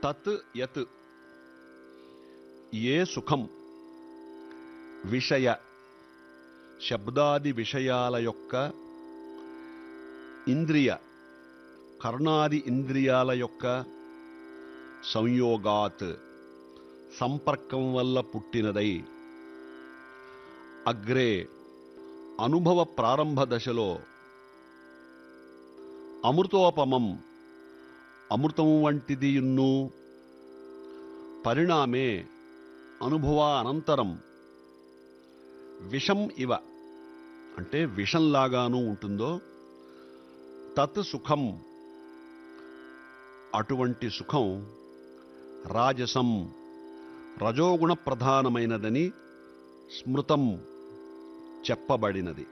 తత్ యత్ ఏ సుఖం విషయ శబ్దాది విషయాల యొక్క ఇంద్రియ కర్ణాది ఇంద్రియాల యొక్క సంయోగాత్ సంపర్కం వల్ల పుట్టినదై అగ్రే అనుభవ ప్రారంభ దశలో అమృతోపమం అమృతం వంటిదియున్ను పరిణామే అనుభవ అనంతరం విషం ఇవ అంటే విషంలాగాను ఉంటుందో తత్ సుఖం అటువంటి సుఖం రాజసం రజోగుణ ప్రధానమైనదని స్మృతం చెప్పబడినది